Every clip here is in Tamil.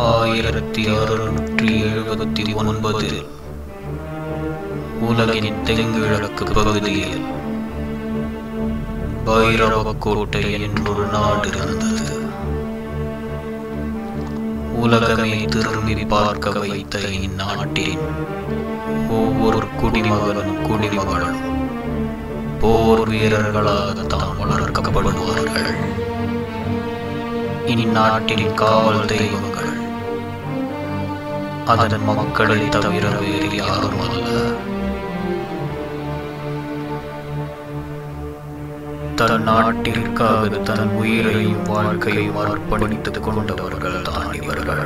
ஆயிரத்தி அறுநூற்றி எழுபத்தி ஒன்பதில் உலகின் தென்கிழக்கு பகுதியில் பைரவக்கோட்டை என்றொரு நாடு இருந்தது உலகமே திரும்பி பார்க்க வைத்த இந்நாட்டின் ஒவ்வொரு குடிமகனும் குடிமகளும் போர் வீரர்களாக தான் வளர்க்கப்படுவார்கள் இந்நாட்டின் காவல் தெய்வங்கள் அதன் மக்களை தவிர வேறு யாரும் அல்ல தன் நாட்டிற்காக தன் உயிரையும் வாழ்க்கையும் அர்ப்பணித்துக் கொண்டவர்கள் தான் இவர்கள்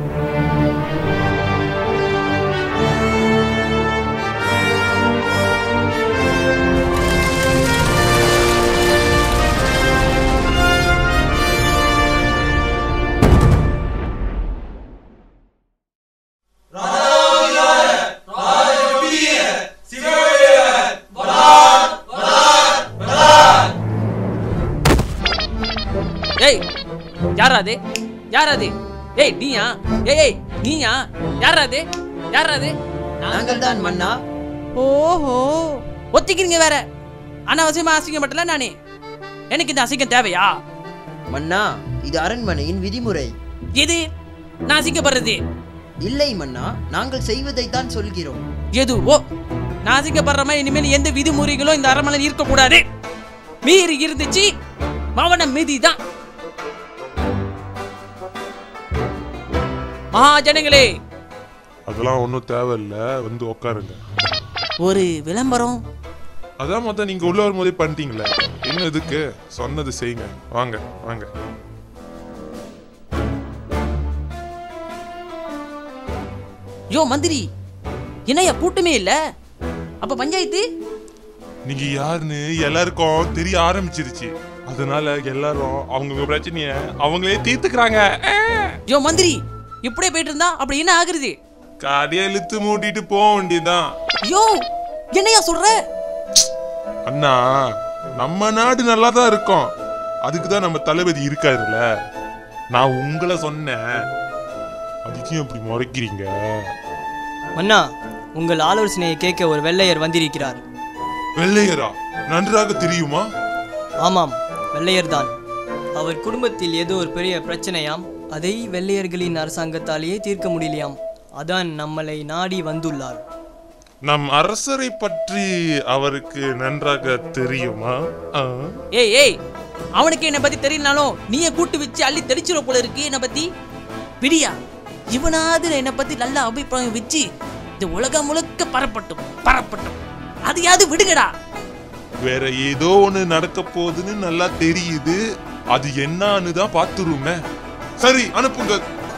ஏய் யாரா அது யாரா அது ஏய் நீயா ஏய் ஏய் நீயா யாரா அது யாரா அது நாங்கள் தான் மன்னா ஓஹோ ஒத்திக்கிறீங்க வேற அனாவசியமா அசிங்கப்பட்டல நானே எனக்கு இந்த அசிங்கம் தேவையா மன்னா இது அரண்மனையின் விதிமுறை எது நான் அசிங்கப்படுறது இல்லை மன்னா நாங்கள் செய்வதை தான் சொல்கிறோம் எது ஓ நான் அசிங்கப்படுற மாதிரி இனிமேல் எந்த விதிமுறைகளும் இந்த அரண்மனையில் இருக்கக்கூடாது மீறி இருந்துச்சு மவன மிதி தான் மகாஜனங்களே அதெல்லாம் ஒன்றும் தேவையில்ல வந்து உட்காருங்க ஒரு விளம்பரம் அதான் மொத்தம் நீங்க உள்ள வரும்போதே பண்ணிட்டீங்களே இன்னும் இதுக்கு சொன்னது செய்யுங்க வாங்க வாங்க யோ மந்திரி என்னையா கூட்டமே இல்ல அப்ப பஞ்சாயத்து நீங்க யாருன்னு எல்லாருக்கும் தெரிய ஆரம்பிச்சிருச்சு அதனால எல்லாரும் அவங்க பிரச்சனைய அவங்களே தீர்த்துக்கிறாங்க யோ மந்திரி இப்படியே போயிட்டு இருந்தா அப்படி என்ன ஆகுறது கடையை இழுத்து மூட்டிட்டு போக வேண்டியதுதான் யோ என்னையா சொல்ற அண்ணா நம்ம நாடு நல்லா தான் இருக்கும் அதுக்கு தான் நம்ம தளபதி இருக்காருல்ல நான் உங்களை சொன்னேன் அதுக்கும் அப்படி முறைக்கிறீங்க மன்னா உங்கள் ஆலோசனையை கேட்க ஒரு வெள்ளையர் வந்திருக்கிறார் வெள்ளையரா நன்றாக தெரியுமா ஆமாம் வெள்ளையர்தான் அவர் குடும்பத்தில் ஏதோ ஒரு பெரிய பிரச்சனையாம் அதை வெள்ளையர்களின் அரசாங்கத்தாலேயே தீர்க்க முடியலையாம் அதான் நம்மளை நாடி வந்துள்ளார் நம் அரசரை பற்றி அவருக்கு நன்றாக தெரியுமா ஆ? ஏய் ஏய் அவனுக்கு என்னை பத்தி தெரியலனாலும் நீயே கூட்டு வச்சு அள்ளி தெளிச்சிட போல இருக்கு என்னை பத்தி பிடியா இவனாவது என்னை பத்தி நல்ல அபிப்பிராயம் வச்சு இந்த உலகம் முழுக்க பரப்பட்டும் பரப்பட்டும் அதையாவது விடுங்கடா வேற ஏதோ ஒண்ணு நடக்க போகுதுன்னு நல்லா தெரியுது அது என்னன்னு தான் பாத்துருமே சரி அனுப்புங்க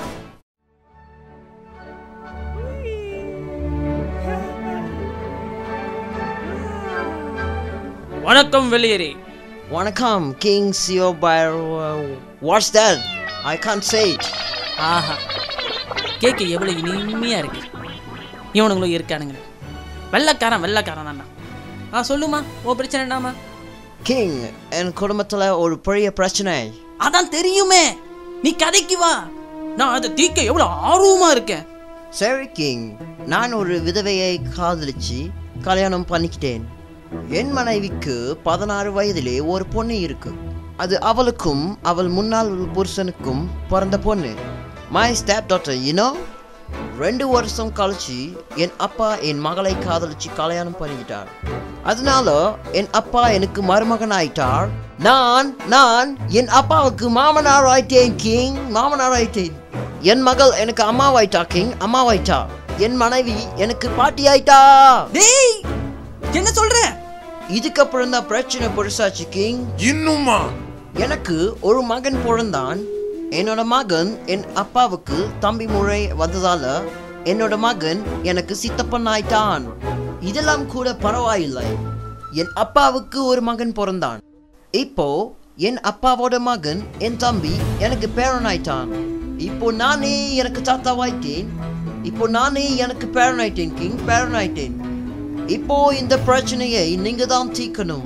வணக்கம் வெளியேறே வணக்கம் கிங் சியோ பைர் what's that I can say ஆஹா கேட்க எவ்வளவு இனிமையா இருக்கு இவனுங்களும் இருக்கானுங்க வெள்ளக்காரன் வெள்ளக்காரன் தான்டா ஆ சொல்லுமா ஓ பிரச்சனை என்னமா கிங் என் குடும்பத்துல ஒரு பெரிய பிரச்சனை அதான் தெரியுமே நீ கதைக்கு வா நான் அதை தீர்க்க எவ்வளவு ஆர்வமா இருக்கேன் சரி கிங் நான் ஒரு விதவையை காதலிச்சு கல்யாணம் பண்ணிக்கிட்டேன் என் மனைவிக்கு பதினாறு வயதிலே ஒரு பொண்ணு இருக்கு அது அவளுக்கும் அவள் முன்னாள் புருஷனுக்கும் பிறந்த பொண்ணு மை ஸ்டேப் டாக்டர் யூனோ ரெண்டு வருஷம் கழிச்சு என் அப்பா என் மகளை காதலிச்சு கல்யாணம் பண்ணிக்கிட்டார் அதனால என் அப்பா எனக்கு மருமகன் ஆயிட்டார் நான் நான் என் அப்பாவுக்கு மாமனார் ஆயிட்டேன் கிங் மாமனார் ஆயிட்டேன் என் மகள் எனக்கு அம்மாவாயிட்டா கிங் அம்மாவாயிட்டா என் மனைவி எனக்கு பாட்டி ஆயிட்டா டேய் என்ன சொல்ற இதுக்கப்புறம் தான் பிரச்சனை பெருசாச்சு கிங் இன்னுமா எனக்கு ஒரு மகன் பிறந்தான் என்னோட மகன் என் அப்பாவுக்கு தம்பி முறை வந்ததால என்னோட மகன் எனக்கு சித்தப்பன் ஆயிட்டான் இதெல்லாம் கூட பரவாயில்லை என் அப்பாவுக்கு ஒரு மகன் பிறந்தான் இப்போ என் அப்பாவோட மகன் என் தம்பி எனக்கு பேரன் ஆயிட்டான் இப்போ நானே எனக்கு தாத்தாவாயிட்டேன் இப்போ நானே எனக்கு பேரன் ஆயிட்டேன் கிங் பேரன் ஆயிட்டேன் இப்போ இந்த பிரச்சனையை நீங்க தான் தீர்க்கணும்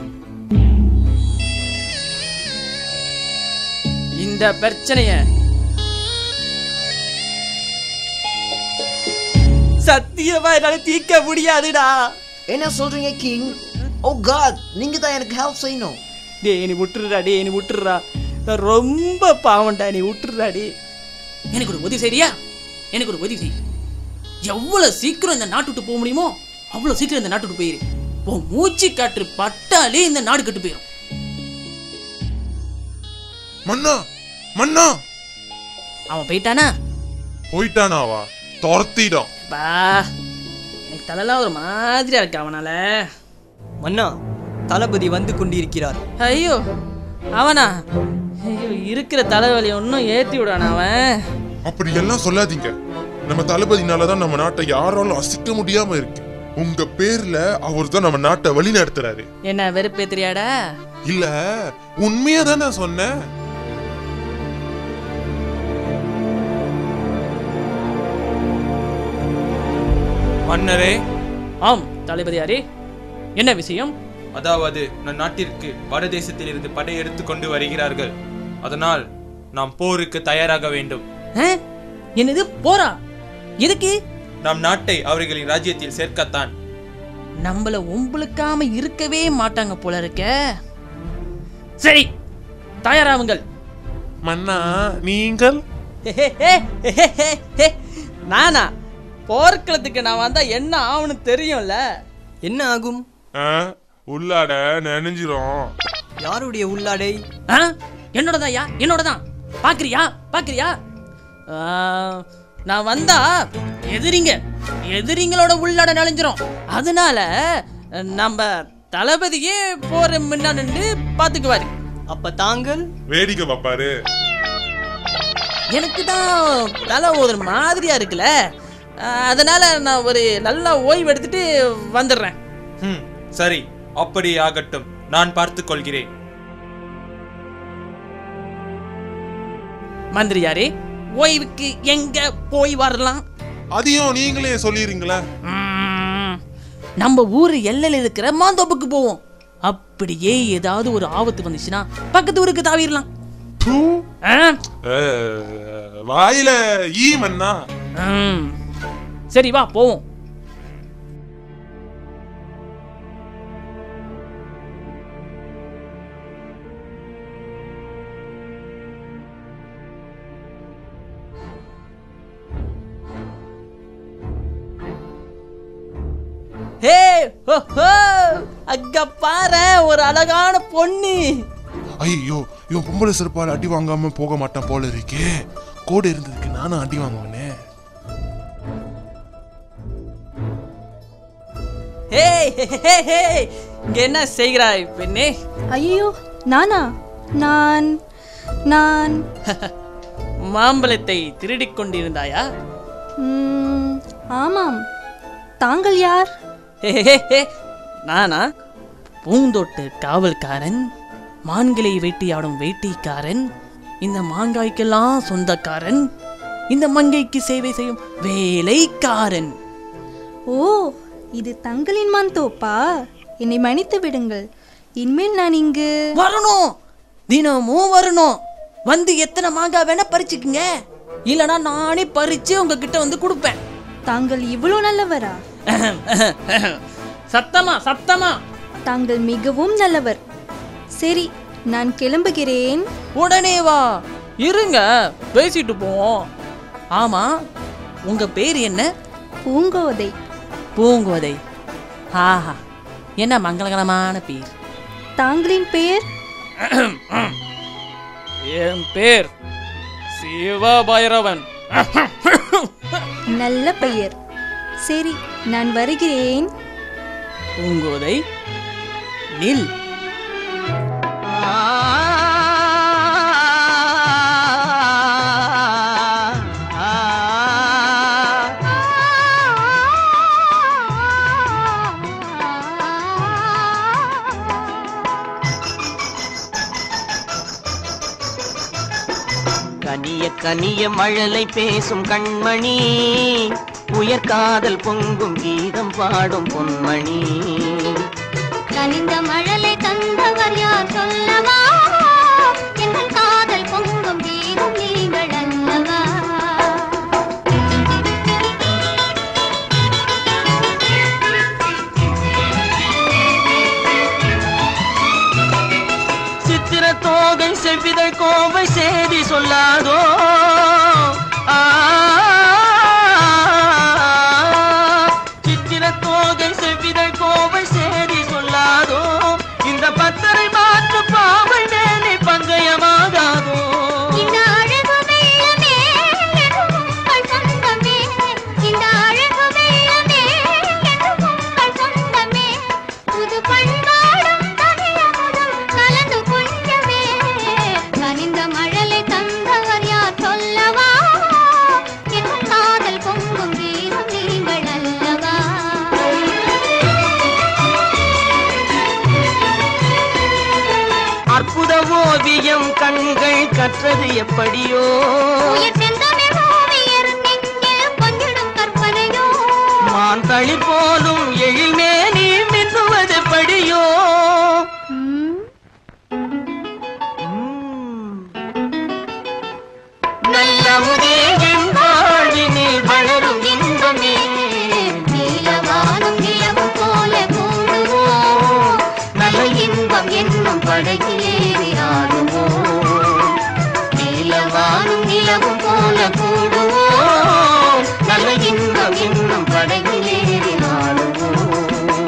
இந்த பிரச்சனைய சத்தியமா என்னால தீர்க்க முடியாதுடா என்ன சொல்றீங்க கிங் ஓ காட் நீங்க தான் எனக்கு ஹெல்ப் செய்யணும் டேய் நீ விட்டுருடா டேய் நீ விட்டுருடா நான் ரொம்ப பாவம்டா நீ விட்டுருடா டேய் எனக்கு ஒரு உதவி செய்றியா எனக்கு ஒரு உதவி செய் எவ்வளவு சீக்கிரம் இந்த நாட்டு விட்டு போக முடியுமோ அவ்வளவு சீக்கிரம் இந்த நாட்டு விட்டு போயிரு உன் மூச்சு காற்று பட்டாலே இந்த நாடு கெட்டு போயிடும் மன்னா மன்னா அவன் போயிட்டானா போயிட்டானாவா துரத்திடும் பா எனக்கு தலைலாம் ஒரு மாதிரியா இருக்கு அவனால மன்னா தளபதி வந்து கொண்டிருக்கிறார் ஐயோ அவனா ஐயோ இருக்கிற தலைவலி ஒன்றும் ஏற்றி விடானா அவன் அப்படி எல்லாம் சொல்லாதீங்க நம்ம தளபதினாலதான் நம்ம நாட்டை யாராலும் அசிக்க முடியாம இருக்கு உங்க பேர்ல அவர் தான் நம்ம நாட்டை வழி நடத்துறாரு என்ன வெறுப்பே தெரியாடா இல்ல உண்மையா தான் நான் சொன்னேன் மன்னரே ஆம் தளபதியாரே என்ன விஷயம் அதாவது நம் நாட்டிற்கு வடதேசத்தில் இருந்து படையெடுத்து கொண்டு வருகிறார்கள் அதனால் நாம் போருக்கு தயாராக வேண்டும் ஆ? என்னது போறா எதுக்கு நம் நாட்டை அவர்களின் ராஜ்யத்தில் சேர்க்கத்தான் நம்மள ஒம்புழுக்காம இருக்கவே மாட்டாங்க போல இருக்க சரி தயாராவுங்கள் மன்னா நீங்கள் நானா போர்க்களத்துக்கு நான் வந்தா என்ன ஆகும்னு தெரியும்ல என்ன ஆகும் ஆ, உள்ளாட நனைஞ்சிரும் யாருடைய உள்ளாடை ஆ? என்னோடதாயா என்னோடதான் பாக்குறியா பாக்குறியா ஆ, நான் வந்தா எதிரிங்க எதிரிங்களோட உள்ளாட நனைஞ்சிரும் அதனால நம்ம தளபதியே போற முன்னா நின்று பாத்துக்குவாரு அப்ப தாங்கள் வேடிக்கை பாப்பாரு எனக்கு தான் தலை ஒரு மாதிரியா இருக்குல்ல ஆ, அதனால நான் ஒரு நல்ல ஓய்வு எடுத்துட்டு வந்துடுறேன் ம் சரி அப்படியே ஆகட்டும் நான் பார்த்துக் கொள்கிறேன் மந்திரியாரே ஓய்வுக்கு எங்க போய் வரலாம் அதையும் நீங்களே சொல்லிடுறீங்களா ம்ம். நம்ம ஊர் எல்லையில் இருக்கிற மாந்தோப்புக்கு போவோம் அப்படியே ஏதாவது ஒரு ஆபத்து வந்துச்சுன்னா பக்கத்து ஊருக்கு தாவிடலாம் தூ. ஆ? ஆ, வாயில ஈ மன்னா ம். சரி வா போவோம் ஹே ஹோ, ஹோ. அங்க பாரு ஒரு அழகான பொண்ணு ஐயோ இவன் பொம்பளை சிறப்பால் அடி வாங்காம போக மாட்டான் போல இருக்கே கூட இருந்ததுக்கு நானும் அடி வாங்குவேனே ஹே ஹே, ஹே, ஹே. இங்க என்ன செய்கிறாய் பெண்ணே ஐயோ நானா நான் நான் மாம்பழத்தை திருடிக் கொண்டிருந்தாயா ம், ஆமாம் தாங்கள் யார் ஹே, ஹே, ஹே. நானா பூந்தோட்டு காவல்காரன் மான்களை வேட்டையாடும் வேட்டைக்காரன் இந்த மாங்காய்க்கெல்லாம் சொந்தக்காரன் இந்த மங்கைக்கு சேவை செய்யும் வேலைக்காரன் ஓ இது தங்களின் மான் தோப்பா என்னை மன்னித்து விடுங்கள் இனிமேல் நான் இங்கு வரணும் தினமும் வரணும் வந்து எத்தனை மாங்காய் வேணா பறிச்சுக்குங்க இல்லனா நானே பறிச்சு உங்ககிட்ட வந்து கொடுப்பேன் தாங்கள் இவ்வளோ நல்லவரா சத்தமா சத்தமா தாங்கள் மிகவும் நல்லவர் சரி நான் கிளம்புகிறேன் உடனே வா இருங்க பேசிட்டு போவோம் ஆமா உங்க பேர் என்ன பூங்கோதை பூங்கோதை ஆஹா என்ன மங்களகரமான பேர் தாங்களின் பெயர் என் பேர் சிவபைரவன் நல்ல பெயர் சரி நான் வருகிறேன் பூங்கோதை நில் கனிய கனிய மழலை பேசும் கண்மணி உயர்காதல் பொங்கும் கீதம் பாடும் பொன்மணி கனிந்த மழலை தந்தவர் யார் சொல்லவா எங்கள் காதல் பொங்கும் கீதம் நீங்கள் அல்லவா கோவை செய்தி சொல்லாதோ ஆ, சித்திர தோகை செவ்விதழ் கோவை செய்தி சொல்லாதோ இந்த பத்தரை மாற்று பாவை மேலே பங்கயமாகாதோ இந்த அழகு வெள்ளமே என்றும் உங்கள் சொந்தமே இந்த அழகு வெள்ளமே என்றும் உங்கள் சொந்தமே புது பண்பாடும் தமிழமுதும் கலந்து கொஞ்சமே கனிந்த மழலை தந்தவர் யார் சொல்லவா என் காதல் பொங்கும் வீரம் நீங்கள் அல்லவா அற்புத ஓவியம் கண்கள் கற்றது எப்படியோ உயிர் செந்தமிழ் ஓவியர் நெஞ்சில் கொஞ்சிடும் கற்பனையோ மான் தளி போலும் எழில்மேனி மின்னுவது படியோ நல்ல முதேவின் வாழ்வினில் வளரும் இன்பமே நீலவானம் நிலவு போல கூடுவோம் நல்ல இன்பம் என்னும் படகிலேறி ஆடுவோம் நீலவானும் நிலவும் போல கூடுவோம் நல்ல இன்பம் என்னும் படகிலேறி ஆடுவோம்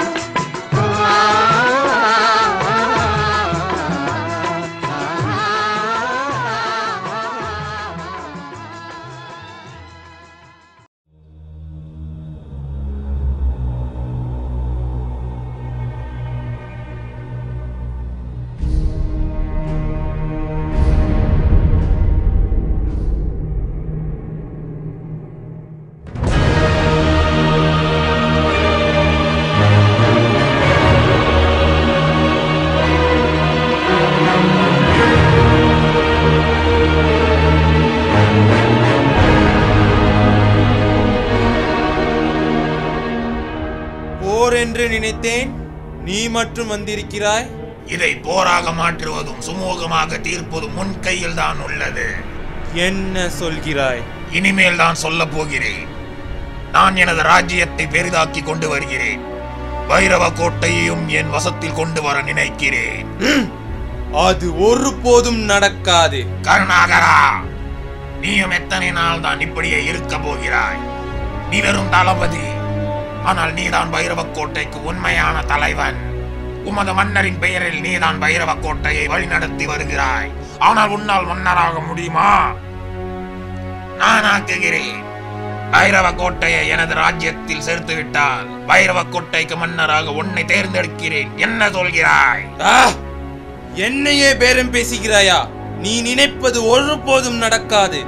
போர் என்று நினைத்தேன் நீ மட்டும் வந்திருக்கிறாய் இதை போராக மாற்றுவதும் சுமூகமாக தீர்ப்பதும் முன் கையில் தான் உள்ளது என்ன சொல்கிறாய் இனிமேல் தான் சொல்லப் போகிறேன் நான் எனது ராஜ்யத்தை பெரிதாக்கி கொண்டு வருகிறேன் பைரவ கோட்டையையும் என் வசத்தில் கொண்டு வர நினைக்கிறேன் அது ஒருபோதும் நடக்காது கருணாகரா நீயும் எத்தனை நாள் தான் இப்படியே இருக்க போகிறாய் நீ வெறும் தளபதி ஆனால் நீதான் பைரவ கோட்டைக்கு உண்மையான தலைவன் உமது மன்னரின் பெயரில் நீதான் பைரவ கோட்டையை வழிநடத்தி வருகிறாய் ஆனால் உன்னால் மன்னராக முடியுமா நான் ஆக்குகிறேன் பைரவ கோட்டையை எனது ராஜ்யத்தில் சேர்த்து விட்டால் பைரவ கோட்டைக்கு மன்னராக உன்னை தேர்ந்தெடுக்கிறேன் என்ன சொல்கிறாய் ஆ! என்னையே பேரம் பேசுகிறாயா நீ நினைப்பது ஒருபோதும் நடக்காது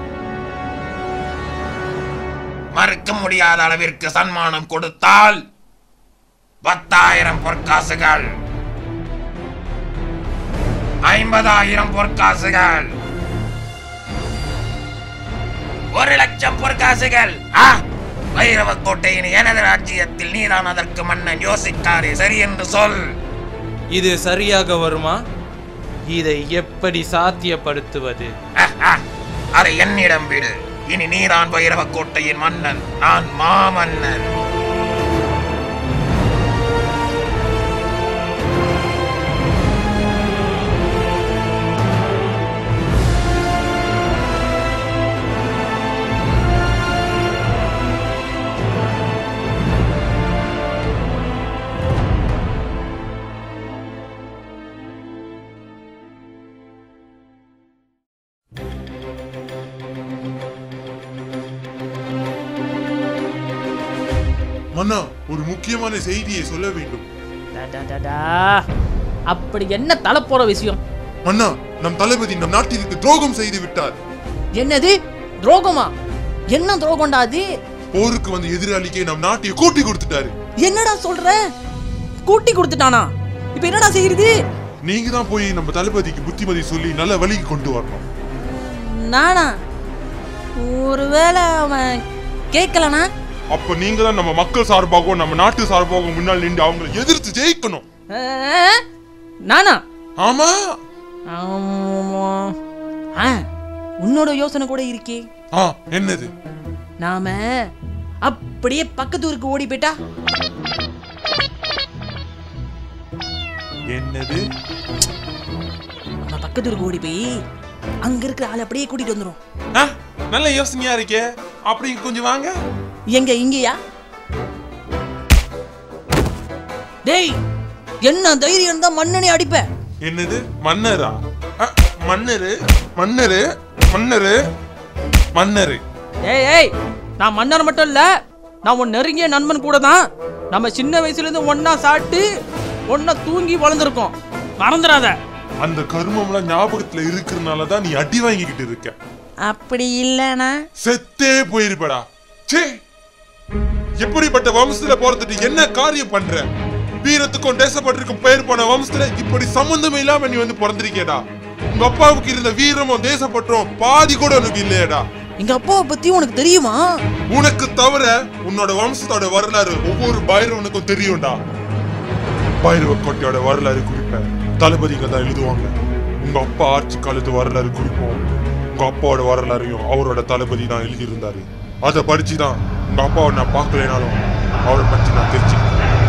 மறுக்க முடியாத அளவிற்கு சன்மானம் கொடுத்தால் பத்தாயிரம் பொற்காசுகள் ஐம்பதாயிரம் பொற்காசுகள் ஒரு லட்சம் பொற்காசுகள் ஆ! பைரவ கோட்டையின் எனது ராஜ்யத்தில் நீதான் அதற்கு மன்னன் யோசிக்காதே சரி என்று சொல் இது சரியாக வருமா இதை எப்படி சாத்தியப்படுத்துவது அதை என்னிடம் விடு இனி நீதான் பைரவ கோட்டையின் மன்னன் நான் மாமன்னன் மன்னா ஒரு முக்கியமான செய்தியை சொல்ல வேண்டும் டடடடா. அப்படி என்ன தலை போற விஷயம் மன்னா நம் தளபதி நம் நாட்டிற்கு துரோகம் செய்து விட்டார் என்னது துரோகமா என்ன துரோகம்டா அது போருக்கு வந்த எதிராளிக்கே நம் நாட்டை கூட்டி கொடுத்துட்டாரு என்னடா சொல்ற கூட்டி கொடுத்துட்டானா இப்ப என்னடா செய்யுது நீங்க தான் போய் நம்ம தளபதிக்கு புத்திமதி சொல்லி நல்ல வழிக்கு கொண்டு வரணும் நானா ஒருவேளை அவன் கேட்கலனா அப்ப நீங்க தான் நம்ம மக்கள் சார்பாகவும் நம்ம நாட்டு சார்பாகவும் முன்னால் நின்று அவங்களை எதிர்த்து ஜெயிக்கணும் அஹ், நானா ஆமா ஆமா. ஆ, உன்னோட யோசனை கூட இருக்கே ஆ என்னது நாம அப்படியே பக்கத்து ஊருக்கு ஓடி போயிட்டா என்னது நம்ம பக்கத்து ஊருக்கு ஓடி போய் அங்க இருக்கிற ஆளை அப்படியே கூட்டிட்டு வந்துரும் ஆ, நல்ல யோசனையா இருக்கே அப்படி கொஞ்சம் வாங்க எங்க இங்கயா டேய் என்ன தைரியம் தான் மண்ணனே அடிப்ப என்னது மன்னரா ஆ, மன்னரு மன்னரு மன்னரு மன்னரு ஏய் ஏய் நான் மன்னர் மட்டும் இல்ல நான் உன் நெருங்கிய நண்பன் கூட தான் நம்ம சின்ன வயசுல இருந்து ஒண்ணா சாப்பிட்டு ஒண்ணா தூங்கி வளர்ந்துருக்கோம் மறந்துடாத அந்த கருமம்லாம் ஞாபகத்துல இருக்கிறதுனால தான் நீ அடி வாங்கிக்கிட்டு இருக்க அப்படி இல்லனா செத்தே போயிருப்படா ச்சே எப்படிப்பட்ட வம்சத்துல பிறந்துட்டு என்ன காரியம் பண்ற வீரத்துக்கும் தேசப்பட்டிருக்கும் பெயர் போன வம்சத்துல இப்படி சம்பந்தம் இல்லாம நீ வந்து பிறந்திருக்கேடா உங்க அப்பாவுக்கு இருந்த வீரமும் தேசப்பற்றும் பாதி கூட உனக்கு இல்லையடா எங்க அப்பாவை பத்தி உனக்கு தெரியுமா உனக்கு தவிர உன்னோட வம்சத்தோட வரலாறு ஒவ்வொரு பைரவனுக்கும் தெரியும்டா பைரவ கோட்டையோட வரலாறு குறிப்ப தளபதிங்க தான் எழுதுவாங்க உங்க அப்பா ஆட்சி காலத்து வரலாறு குறிப்போம் உங்க அப்பாவோட வரலாறையும் அவரோட தளபதி தான் எழுதியிருந்தாரு அதை படிச்சு தான் உங்க அப்பாவை நான் பார்க்கலைனாலும் அவரை பற்றி நான் தெரிஞ்சுக்கிட்டேன்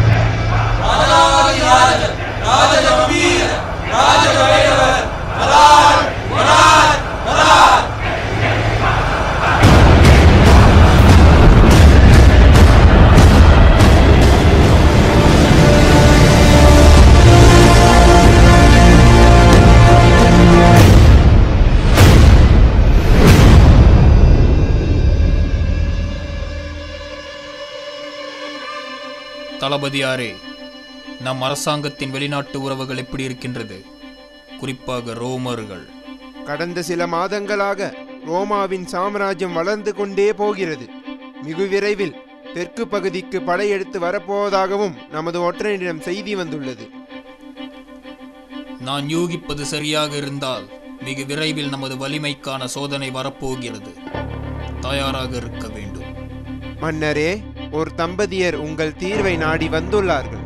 தளபதியாரே நம் அரசாங்கத்தின் வெளிநாட்டு உறவுகள் எப்படி இருக்கின்றது குறிப்பாக ரோமர்கள் கடந்த சில மாதங்களாக ரோமாவின் சாம்ராஜ்யம் வளர்ந்து கொண்டே போகிறது மிகு விரைவில் தெற்கு பகுதிக்கு படையெடுத்து வரப்போவதாகவும் நமது ஒற்றனிடம் செய்தி வந்துள்ளது நான் யூகிப்பது சரியாக இருந்தால் மிக விரைவில் நமது வலிமைக்கான சோதனை வரப்போகிறது தயாராக இருக்க வேண்டும் மன்னரே ஒரு தம்பதியர் உங்கள் தீர்வை நாடி வந்துள்ளார்கள்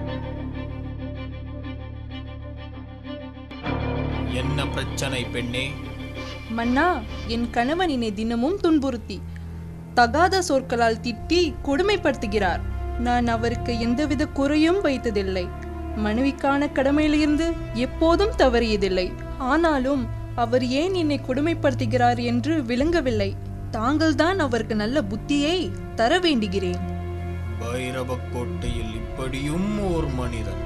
என்ன பிரச்சனை பெண்ணே மன்னா என் கணவன் என்னை தினமும் துன்புறுத்தி தகாத சொற்களால் திட்டி கொடுமைப்படுத்துகிறார் நான் அவருக்கு எந்தவித குறையும் வைத்ததில்லை மனைவிக்கான கடமையிலிருந்து எப்போதும் தவறியதில்லை ஆனாலும் அவர் ஏன் என்னை கொடுமைப்படுத்துகிறார் என்று விளங்கவில்லை தாங்கள்தான் அவருக்கு நல்ல புத்தியை தர வேண்டுகிறேன் பைரவ கோட்டையில் இப்படியும் ஓர் மனிதன்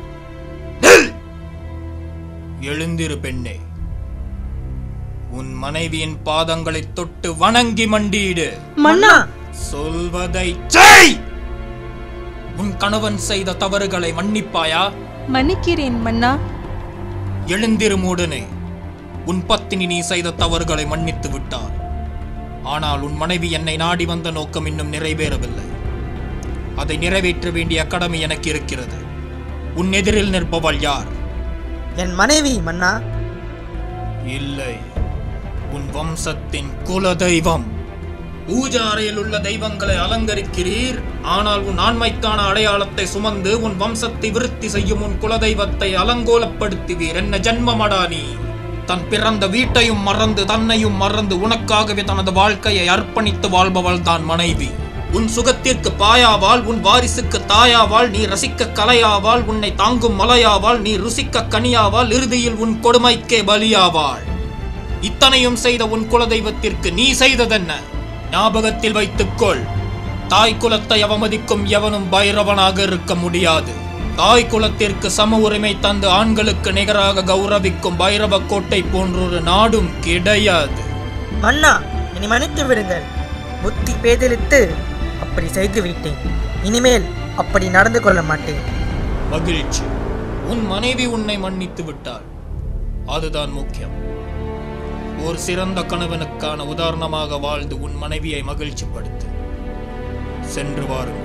எழுந்திரு பெண்ணே உன் மனைவியின் பாதங்களை தொட்டு வணங்கி மண்டியிடு மன்னா சொல்வதை செய் உன் கணவன் செய்த தவறுகளை மன்னிப்பாயா மன்னிக்கிறேன் மன்னா எழுந்திரு மூடனே உன் பத்தினி நீ செய்த தவறுகளை மன்னித்து விட்டார் ஆனால் உன் மனைவி என்னை நாடி வந்த நோக்கம் இன்னும் நிறைவேறவில்லை அதை நிறைவேற்ற வேண்டிய கடமை எனக்கு இருக்கிறது உன் எதிரில் நிற்பவள் யார் என் மனைவி மன்னா இல்லை உன் வம்சத்தின் குல தெய்வம் பூஜா அறையில் உள்ள தெய்வங்களை அலங்கரிக்கிறீர் ஆனால் உன் ஆண்மைக்கான அடையாளத்தை சுமந்து உன் வம்சத்தை விருத்தி செய்யும் உன் குலதெய்வத்தை அலங்கோலப்படுத்துவீர் என்ன ஜன்மமடா நீ தன் பிறந்த வீட்டையும் மறந்து தன்னையும் மறந்து உனக்காகவே தனது வாழ்க்கையை அர்ப்பணித்து வாழ்பவள் தான் மனைவி உன் சுகத்திற்கு பாயாவாள் உன் வாரிசுக்கு தாயாவாள் நீ ரசிக்க கலையாவாள் உன்னை தாங்கும் மலையாவாள் நீ ருசிக்க கனியாவாள் இறுதியில் உன் கொடுமைக்கே பலியாவாள் இத்தனையும் செய்த உன் குலதெய்வத்திற்கு நீ செய்ததென்ன ஞாபகத்தில் வைத்துக்கொள் தாய் குலத்தை அவமதிக்கும் எவனும் பைரவனாக இருக்க முடியாது தாய் குலத்திற்கு சம உரிமை தந்து ஆண்களுக்கு நிகராக கௌரவிக்கும் பைரவ கோட்டை போன்றொரு நாடும் கிடையாது மன்னா என்னை மன்னித்து விடுங்கள் புத்தி பேதலித்து அப்படி செய்து விட்டேன் இனிமேல் அப்படி நடந்து கொள்ள மாட்டேன் மகிழ்ச்சி உன் மனைவி உன்னை மன்னித்து விட்டாள் அதுதான் முக்கியம் ஒரு சிறந்த கணவனுக்கான உதாரணமாக வாழ்ந்து உன் மனைவியை மகிழ்ச்சிப்படுத்து சென்று வாருங்கள்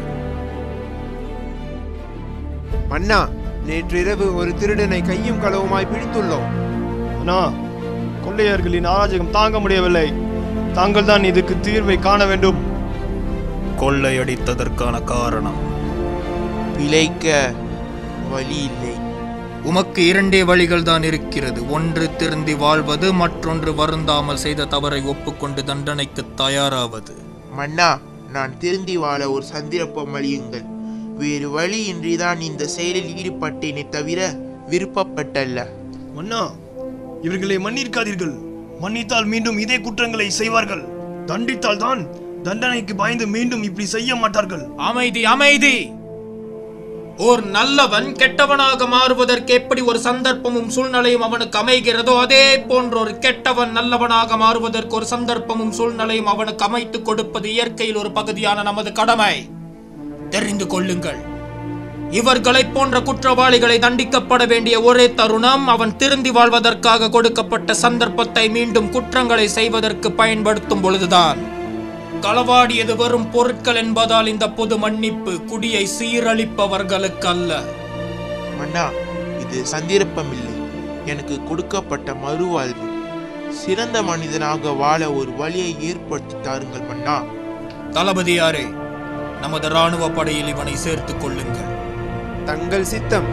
மன்னா நேற்றிரவு ஒரு திருடனை கையும் களவுமாய் பிடித்துள்ளோம் அண்ணா கொள்ளையர்களின் அராஜகம் தாங்க முடியவில்லை தாங்கள் தான் இதுக்கு தீர்வை காண வேண்டும் கொள்ளையடித்ததற்கான காரணம் பிழைக்க வழி இல்லை உமக்கு இரண்டே வழிகள் தான் இருக்கிறது ஒன்று திருந்தி வாழ்வது மற்றொன்று வருந்தாமல் செய்த தவறை ஒப்புக்கொண்டு தண்டனைக்கு தயாராவது மன்னா நான் திருந்தி வாழ ஒரு சந்திரப்பம் அழியுங்கள் வேறு வழியின்றி தான் இந்த செயலில் ஈடுபட்டேனே தவிர விருப்பப்பட்டல்ல மன்னா இவர்களை மன்னிருக்காதீர்கள் மன்னித்தால் மீண்டும் இதே குற்றங்களை செய்வார்கள் தண்டித்தால் தான் தண்டனைக்கு பயந்து மீண்டும் இப்படி செய்ய மாட்டார்கள் அமைதி அமைதி ஓர் நல்லவன் கெட்டவனாக மாறுவதற்கு எப்படி ஒரு சந்தர்ப்பமும் சூழ்நிலையும் அவனுக்கு அமைகிறதோ அதே போன்ற ஒரு கெட்டவன் நல்லவனாக மாறுவதற்கு ஒரு சந்தர்ப்பமும் சூழ்நிலையும் அவனுக்கு அமைத்துக் கொடுப்பது இயற்கையில் ஒரு பகுதியான நமது கடமை தெரிந்து கொள்ளுங்கள் இவர்களைப் போன்ற குற்றவாளிகளை தண்டிக்கப்பட வேண்டிய ஒரே தருணம் அவன் திருந்தி வாழ்வதற்காக கொடுக்கப்பட்ட சந்தர்ப்பத்தை மீண்டும் குற்றங்களை செய்வதற்கு பயன்படுத்தும் பொழுதுதான் களவாடியது வெறும் பொருட்கள் என்பதால் இந்த பொது மன்னிப்பு குடியை சீரழிப்பவர்களுக்கு அல்ல மன்னா இது சந்தர்ப்பம் இல்லை எனக்கு கொடுக்கப்பட்ட மறுவாழ்வு சிறந்த மனிதனாக வாழ ஒரு வழியை ஏற்படுத்தி தாருங்கள் மன்னா தளபதியாரே நமது ராணுவ படையில் இவனை சேர்த்துக் கொள்ளுங்கள் தங்கள் சித்தம்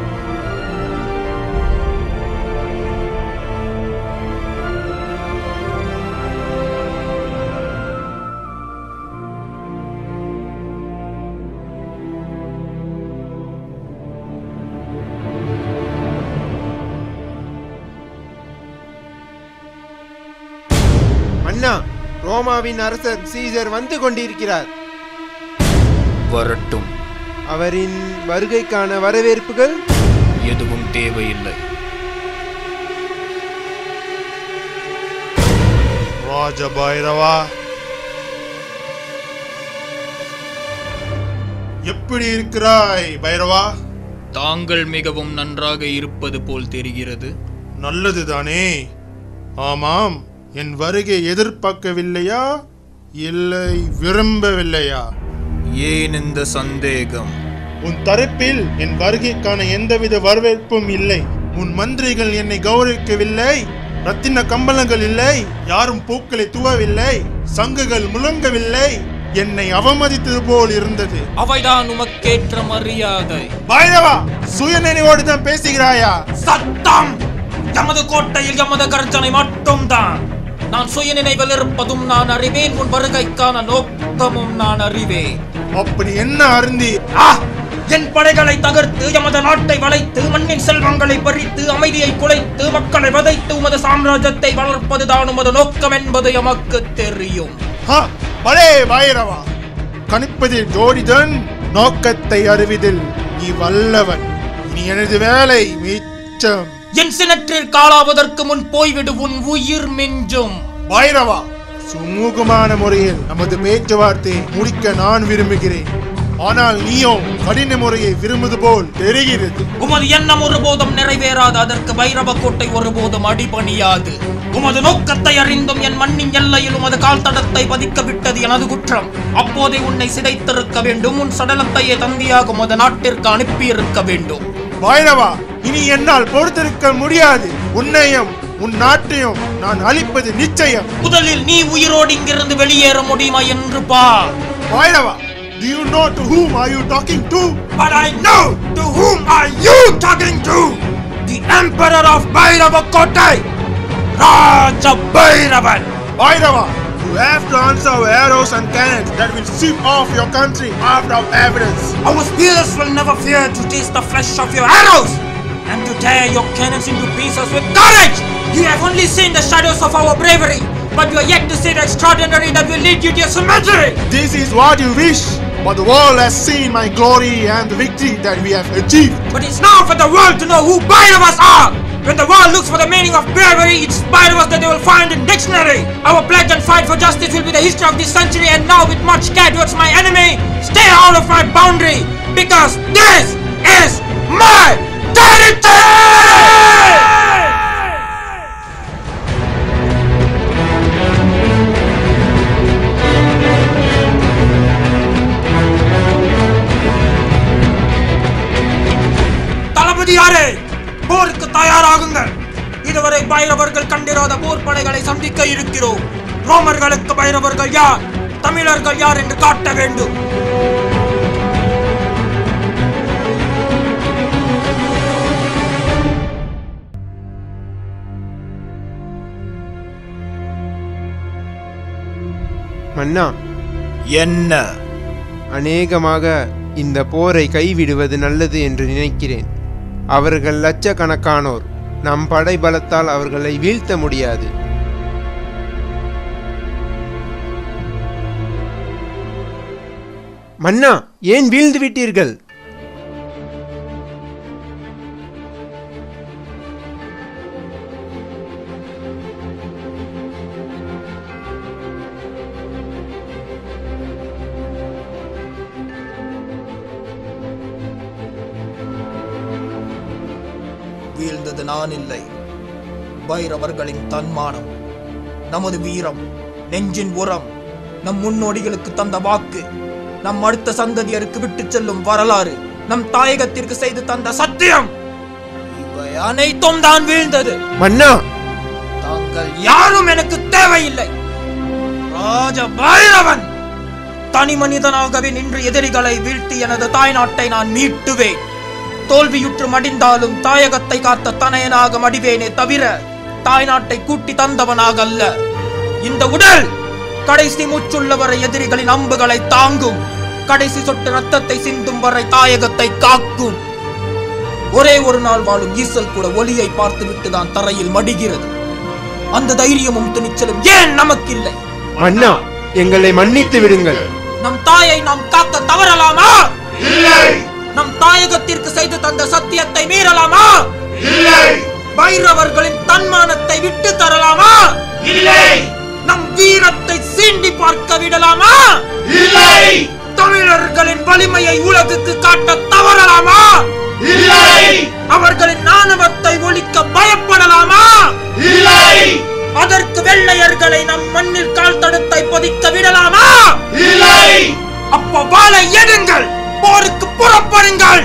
மன்னா ரோமாவின் அரசர் சீசர் வந்து கொண்டிருக்கிறார் வரட்டும் அவரின் வருகைக்கான வரவேற்புகள் எதுவும் தேவையில்லை ராஜ பைரவா எப்படி இருக்கிறாய் பைரவா தாங்கள் மிகவும் நன்றாக இருப்பது போல் தெரிகிறது நல்லதுதானே ஆமாம் என் வருகை எதிர்பார்க்கவில்லையா இல்லை விரும்பவில்லையா ஏன் இந்த சந்தேகம் உன் தரப்பில் என் வருகைக்கான எந்தவித வரவேற்பும் இல்லை உன் மந்திரிகள் என்னை கௌரவிக்கவில்லை ரத்தின கம்பளங்கள் இல்லை யாரும் பூக்களை தூவவில்லை சங்குகள் முழங்கவில்லை என்னை அவமதித்தது போல் இருந்தது அவைதான் உமக்கேற்ற மரியாதை பைரவா சுய நினைவோடு தான் பேசுகிறாயா சத்தம் எமது கோட்டையில் எமது கர்ஜனை மட்டும்தான் நான் சுய நினைவில் இருப்பதும் நான் அறிவேன் உன் வருகைக்கான நோக்கமும் நான் அறிவேன் அப்படி என்ன அருந்தி என் படைகளை தகர்த்து எமது நாட்டை வளைத்து மண்ணின் செல்வங்களை பறித்து அமைதியை குலைத்து மக்களை வதைத்து உமது சாம்ராஜ்யத்தை வளர்ப்பதுதான் உமது நோக்கம் என்பது எமக்கு தெரியும் ஹா, பலே பைரவா கணிப்பதில் ஜோடிதான் நோக்கத்தை அறிவதில் நீ வல்லவன் இனி எனது வேலை மிச்சம் என் சினற்றில் காலாவதற்கு முன் போய்விடு உன் உயிர் மிஞ்சும் பைரவா சுமூகமான முறையில் நமது பேச்சுவார்த்தை முடிக்க நான் விரும்புகிறேன் ஆனால் நீயோ கடின முறையை விரும்புவது போல் தெரிகிறது உமது எண்ணம் ஒருபோதும் நிறைவேறாது அதற்கு பைரவ கோட்டை ஒருபோதும் அடிபணியாது உமது நோக்கத்தை அறிந்தும் என் மண்ணின் எல்லையில் உமது கால் தடத்தை பதிக்க விட்டது எனது குற்றம் அப்போதே உன்னை சிதைத்திருக்க வேண்டும் உன் சடலத்தையே தந்தியாக உமது நாட்டிற்கு அனுப்பியிருக்க வேண்டும் பைரவா இனி என்னால் பொறுத்திருக்க முடியாது உன்னையும் உன் நாட்டையும் நான் அழிப்பது நிச்சயம் முதலில் நீ உயிரோடு இங்கிருந்து வெளியேற முடியுமா என்று பார் Bairavaa Do you know to whom are you talking to? But I know to whom are you talking to? The Emperor of Bhairavakotai, Raja Bhairavan. Bhairava, you have to answer our arrows and cannons that will sweep off your country out of evidence. Our spears will never fear to taste the flesh of your arrows and to tear your cannons into pieces with courage. You have only seen the shadows of our bravery, but you are yet to see the extraordinary that will lead you to your cemetery. This is what you wish, but the world has seen my glory and the victory that we have achieved. But it's now for the world to know who Bhairavas are. When the world looks for the meaning of bravery, it's Bhairavas that they will find in dictionary. Our pledge and fight for justice will be the history of this century and now with much care towards my enemy, stay out of my boundary because this is my territory! தளபதியாரே போருக்கு தயாராகுங்கள் இதுவரை பைரவர்கள் கண்டிராத போர் படைகளை சந்திக்க இருக்கிறோம் ரோமர்களுக்கு பைரவர்கள் யார் தமிழர்கள் யார் என்று காட்ட வேண்டும் மன்னா என்ன அநேகமாக இந்த போரை கைவிடுவது நல்லது என்று நினைக்கிறேன் அவர்கள் லட்சக்கணக்கானோர் நம் படை பலத்தால் அவர்களை வீழ்த்த முடியாது மன்னா ஏன் வீழ்ந்து விட்டீர்கள் வீழ்ந்தது நான் இல்லை பைரவர்களின் தன்மானம் நமது வீரம் நெஞ்சின் உரம் நம் முன்னோடிகளுக்கு தந்த வாக்கு நம் அடுத்த சந்ததியருக்கு விட்டுச் செல்லும் வரலாறு நம் தாயகத்திற்கு செய்து தந்த சத்தியம் இவை அனைத்தும் தான் வீழ்ந்தது மன்னா தாங்கள் யாரும் எனக்கு தேவையில்லை ராஜ பைரவன் தனி மனிதனாகவே நின்று எதிரிகளை வீழ்த்தி எனது தாய்நாட்டை நான் மீட்டுவேன் தோல்வியுற்று மடிந்தாலும் தாயகத்தை காத்த தனையனாக மடிவேனே தவிர தாய்நாட்டை கூட்டி தந்தவனாக அல்ல இந்த உடல் கடைசி மூச்சுள்ள வரை எதிரிகளின் அம்புகளை தாங்கும் கடைசி சொட்டு ரத்தத்தை சிந்தும் வரை தாயகத்தை காக்கும் ஒரே ஒரு நாள் வாழும் ஈசல் கூட ஒளியை பார்த்துவிட்டு தான் தரையில் மடிகிறது அந்த தைரியமும் துணிச்சலும் ஏன் நமக்கில்லை மன்னா எங்களை மன்னித்து விடுங்கள் நம் தாயை நாம் காக்க தவறலாமா இல்லை நம் தாயகத்திற்கு செய்து தந்த சத்தியத்தை மீறலாமா இல்லை பைரவர்களின் தன்மானத்தை விட்டு தரலாமா இல்லை நம் வீரத்தை சீண்டி பார்க்க விடலாமா இல்லை தமிழர்களின் வலிமையை உலகுக்கு காட்ட தவறலாமா இல்லை அவர்களின் நாணவத்தை ஒழிக்க பயப்படலாமா இல்லை அதற்கு வெள்ளையர்களை நம் மண்ணில் கால் தடுத்தை பொதிக்க விடலாமா இல்லை அப்ப வாளை எடுங்கள் போருக்கு புறப்படுங்கள்